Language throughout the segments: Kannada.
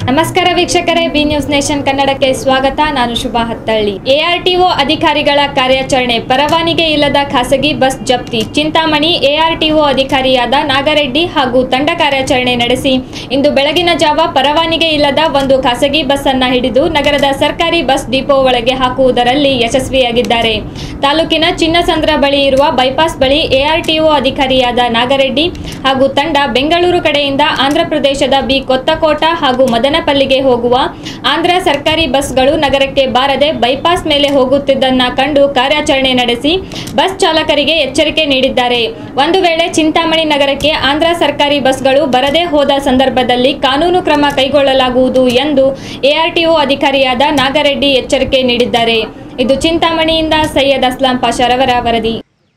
ನಮಸ್ಕಾರ ವೀಕ್ಷಕರೇ ಬಿ ನ್ಯೂಸ್ ನೇಷನ್ ಕನ್ನಡಕ್ಕೆ ಸ್ವಾಗತ ನಾನು ಶುಭಾ ಹತ್ತಳ್ಳಿ ಎಆರ್ಟಿಒ ಅಧಿಕಾರಿಗಳ ಕಾರ್ಯಾಚರಣೆ ಪರವಾನಿಗೆ ಇಲ್ಲದ ಖಾಸಗಿ ಬಸ್ ಜಪ್ತಿ ಚಿಂತಾಮಣಿ ಎಆರ್ಟಿಒ ಅಧಿಕಾರಿಯಾದ ನಾಗರೆಡ್ಡಿ ಹಾಗೂ ತಂಡ ಕಾರ್ಯಾಚರಣೆ ನಡೆಸಿ ಇಂದು ಬೆಳಗಿನ ಜಾವ ಪರವಾನಿಗೆ ಇಲ್ಲದ ಒಂದು ಖಾಸಗಿ ಬಸ್ ಅನ್ನ ಹಿಡಿದು ನಗರದ ಸರ್ಕಾರಿ ಬಸ್ ಡಿಪೋ ಒಳಗೆ ಹಾಕುವುದರಲ್ಲಿ ಯಶಸ್ವಿಯಾಗಿದ್ದಾರೆ ತಾಲೂಕಿನ ಚಿನ್ನಸಂದ್ರ ಬಳಿ ಇರುವ ಬೈಪಾಸ್ ಬಳಿ ಎಆರ್ಟಿಒ ಅಧಿಕಾರಿಯಾದ ನಾಗರೆಡ್ಡಿ ಹಾಗೂ ತಂಡ ಬೆಂಗಳೂರು ಕಡೆಯಿಂದ ಆಂಧ್ರಪ್ರದೇಶದ ಬಿ ಕೊತ್ತಕೋಟ ಹಾಗೂ ಮದನಪಲ್ಲಿಗೆ ಹೋಗುವ ಆಂಧ್ರ ಸರ್ಕಾರಿ ಬಸ್ಗಳು ನಗರಕ್ಕೆ ಬಾರದೆ ಬೈಪಾಸ್ ಮೇಲೆ ಹೋಗುತ್ತಿದ್ದನ್ನ ಕಂಡು ಕಾರ್ಯಾಚರಣೆ ನಡೆಸಿ ಬಸ್ ಚಾಲಕರಿಗೆ ಎಚ್ಚರಿಕೆ ನೀಡಿದ್ದಾರೆ ಒಂದು ವೇಳೆ ಚಿಂತಾಮಣಿ ನಗರಕ್ಕೆ ಆಂಧ್ರ ಸರ್ಕಾರಿ ಬಸ್ಗಳು ಬರದೇ ಹೋದ ಸಂದರ್ಭದಲ್ಲಿ ಕಾನೂನು ಕ್ರಮ ಕೈಗೊಳ್ಳಲಾಗುವುದು ಎಂದು ಎಆರ್ಟಿಒ ಅಧಿಕಾರಿಯಾದ ನಾಗರೆಡ್ಡಿ ಎಚ್ಚರಿಕೆ ನೀಡಿದ್ದಾರೆ ಇದು ಚಿಂತಾಮಣಿಯಿಂದ ಸೈಯದ್ ಅಸ್ಲಾಂ ಪಾಷರವರ ವರದಿ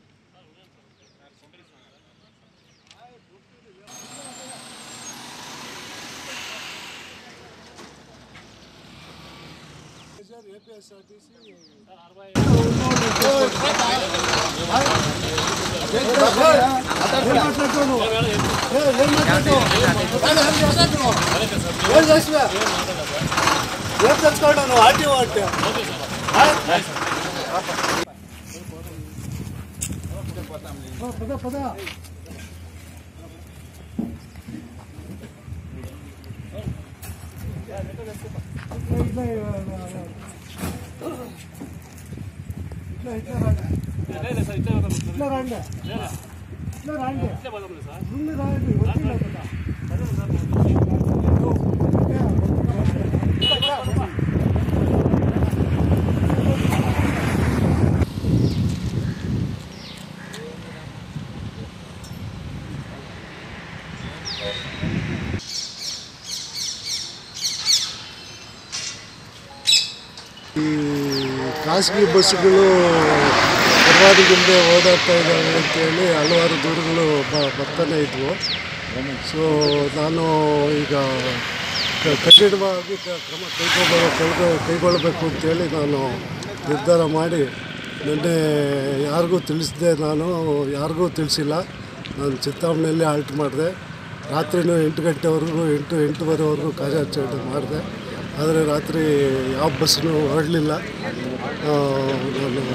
ಏನ್ ತರ್ಸ್ಕೊಂಡು ಆರ್ ಟಿ ಒ ಅಟ್ಟೆ ಪದ ಪದ ಇಲ್ಲ ರಾಂಡೆ ಇಲ್ಲ ರಾಂಡೆ ಸುಮ್ಮನೆ ರಾಂಡೆ ಗೊತ್ತಿಲ್ಲ ಈ ಖಾಸಗಿ ಬಸ್ಸುಗಳು ಪರವಾನಿಗಿಂದೆ ಓಡಾಡ್ತಾ ಇದ್ದಾವೆ ಅಂತೇಳಿ ಹಲವಾರು ದೂರುಗಳು ಬ- ಬರ್ತಾನೆ ಇದ್ವು ಸೊ ನಾನು ಈಗ ಕ- ಕಠಿಣವಾಗಿ ಕ- ಕ್ರಮ ಕೈಗೊಳ್ಳ ಕೈಗೊಳ್ಳ ಕೈಗೊಳ್ಳಬೇಕು ಅಂತೇಳಿ ನಾನು ನಿರ್ಧಾರ ಮಾಡಿ ನಿನ್ನೆ ಯಾರಿಗೂ ತಿಳಿಸಿದೆ ನಾನು ಯಾರಿಗೂ ತಿಳಿಸಿಲ್ಲ ನಾನು ಚಿಂತಾಮಣಿಯಲ್ಲಿ ಆಲ್ಟ್ ಮಾಡಿದೆ ರಾತ್ರಿನೂ ಎಂಟು ಗಂಟೆವರೆಗೂ ಎಂಟು ಎಂಟೂವರೆವರೆಗೂ ಕಾರ್ಯಾಚರಣೆ ಮಾಡಿದೆ ಆದರೆ ರಾತ್ರಿ ಯಾವ ಬಸ್ಸನ್ನು ಹೊರಡಲಿಲ್ಲ ನಾನು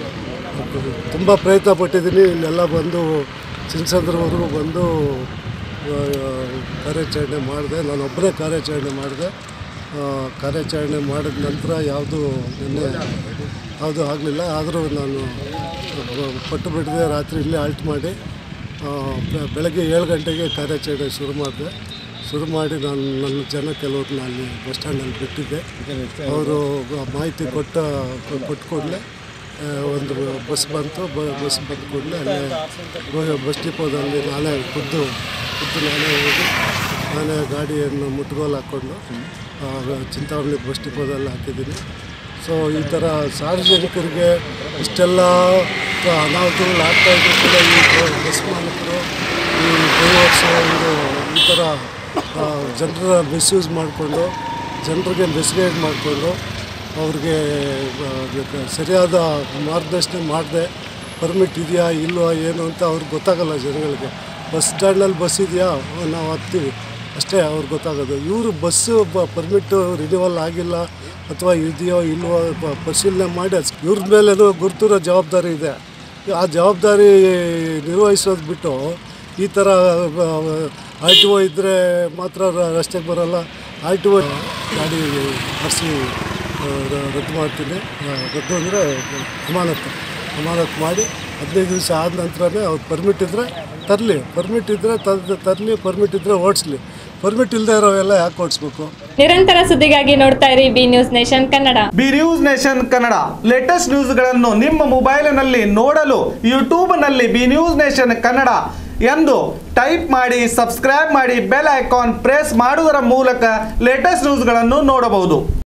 ತುಂಬ ಪ್ರಯತ್ನ ಪಟ್ಟಿದ್ದೀನಿ ಇಲ್ಲೆಲ್ಲ ಬಂದು ಚಿನ್ಸಂದ್ರವರೆಗೂ ಬಂದು ಆ, ಕಾರ್ಯಾಚರಣೆ ಮಾಡಿದೆ ನಾನು ಒಬ್ಬನೇ ಕಾರ್ಯಾಚರಣೆ ಮಾಡಿದೆ ಆ, ಕಾರ್ಯಾಚರಣೆ ಮಾಡಿದ ನಂತರ ಯಾವುದು ನಿನ್ನೆ ಯಾವುದು ಆಗಲಿಲ್ಲ ಆದರೂ ನಾನು ಪಟ್ಟು ಬಿಡದೆ ರಾತ್ರಿ ಇಲ್ಲೇ ಆಲ್ಟ್ ಮಾಡಿ ಆ, ಬೆ- ಬೆಳಗ್ಗೆ ಏಳು ಗಂಟೆಗೆ ಕಾರ್ಯಾಚರಣೆ ಶುರು ಮಾಡಿದೆ ಶುರು ಮಾಡಿ ನಾನು ನನ್ನ ಜನ ಕೆಲವ್ರನ್ನ ಅಲ್ಲಿ ಬಸ್ ಸ್ಟ್ಯಾಂಡಲ್ಲಿ ಬಿಟ್ಟಿದ್ದೆ ಅವರು ಮಾಹಿತಿ ಕೊಟ್ಟ ಕೊಟ್ಟ ಕೂಡಲೇ ಒಂದು ಬಸ್ ಬಂತು ಬ- ಬಸ್ ಬಂದ ಕೂಡಲೇ ಅಲ್ಲೇ ಬ- ಬಸ್ ಡಿಪೋದಲ್ಲಿ ನಾನೇ ಖುದ್ದು ಖುದ್ದು ನಾನೇ ಹೋಗಿ ನಾನೇ ಗಾಡಿಯನ್ನು ಮುಟ್ಗೋಲು ಹಾಕ್ಕೊಂಡು ಆ, ಚಿಂತಾಮಣಿ ಬಸ್ ಡಿಪೋದಲ್ಲಿ ಹಾಕಿದ್ದೀನಿ ಸೊ ಈ ಥರ ಸಾರ್ವಜನಿಕರಿಗೆ ಇಷ್ಟೆಲ್ಲ ಅನಾಹುತಗಳು ಆಗ್ತಾ ಇದ್ರು ಕೂಡ ಈ ಬ- ಬಸ್ ಮಾಲೀಕರು ಈ ಡ್ರೈವರ್ಸು ಇದು ಈ ಥರ ಜನರ ಮಿಸ್ಯೂಸ್ ಮಾಡಿಕೊಂಡು ಜನರಿಗೆ ಮಿಸ್ಗೈಡ್ ಮಾಡಿಕೊಂಡು ಅವ್ರಿಗೆ ಆ, ಅದಕ್ಕೆ ಸರಿಯಾದ ಮಾರ್ಗದರ್ಶನ ಮಾಡದೆ ಪರ್ಮಿಟ್ ಇದೆಯಾ ಇಲ್ವಾ ಏನು ಅಂತ ಅವ್ರಿಗೆ ಗೊತ್ತಾಗಲ್ಲ ಜನಗಳಿಗೆ ಬಸ್ ಸ್ಟ್ಯಾಂಡಲ್ಲಿ ಬಸ್ ಇದೆಯಾ ಹ್ಮ್, ನಾವು ಹತ್ತೀವಿ ಅಷ್ಟೇ ಅವ್ರಿಗೆ ಗೊತ್ತಾಗೋದು ಇವರು ಬಸ್ಸು ಪರ್ಮಿಟ್ಟು ರಿನ್ಯೂವಲ್ ಆಗಿಲ್ಲ ಅಥವಾ ಇದೆಯೋ ಇಲ್ವೋ ಪ- ಪರಿಶೀಲನೆ ಮಾಡಿ ಅದ್ ಇವ್ರ ಮೇಲೇನೂ ಗುರುತಿರೋ ಜವಾಬ್ದಾರಿ ಇದೆ ಆ ಜವಾಬ್ದಾರಿ ನಿರ್ವಹಿಸೋದು ಬಿಟ್ಟು ಈ ಥರ ಆರ್ ಟಿ ಒ ಇದ್ದರೆ ಮಾತ್ರ ರ- ರಸ್ತೆಗೆ ಬರೋಲ್ಲ ಆರ್ ಟಿ ಒ ಗಾಡಿ ಮಾಡಿಸಿ ರದ್ದು ಮಾಡ್ತೀನಿ ಆ, ರದ್ದು ಅಂದರೆ ಅಮಾನತ್ತು ಅಮಾನತ್ತು ಮಾಡಿ ಹದಿನೈದು ದಿವಸ ಆದ ನಂತರನೇ ಅವ್ರು ಪರ್ಮಿಟ್ ಇದ್ದರೆ ತರಲಿ ಪರ್ಮಿಟ್ ಇದ್ದರೆ ತರ್ ತರಲಿ ಪರ್ಮಿಟ್ ಇದ್ದರೆ ಓಡಿಸ್ಲಿ ಪರ್ಮಿಟ್ ಇಲ್ಲದೆ ಇರೋವೆಲ್ಲ ಯಾಕೆ ಓಡಿಸ್ಬೇಕು ನಿರಂತರ ಸುದ್ದಿಗಾಗಿ ನೋಡ್ತಾ ಇರಿ B news nation Kannada B news nation Kannada latest ನ್ಯೂಸ್ಗಳನ್ನು ನಿಮ್ಮ ಮೊಬೈಲಿನಲ್ಲಿ ನೋಡಲು ಯೂಟ್ಯೂಬ್ನಲ್ಲಿ ಬಿ ನ್ಯೂಸ್ ನೇಷನ್ ಕನ್ನಡ ಎಂದು ಟೈಪ್ ಮಾಡಿ ಸಬ್ಸ್ಕ್ರೈಬ್ ಮಾಡಿ ಬೆಲ್ ಐಕಾನ್ ಪ್ರೆಸ್ ಮಾಡುವುದರ ಮೂಲಕ ಲೇಟೆಸ್ಟ್ ನ್ಯೂಸ್ಗಳನ್ನು ನೋಡಬಹುದು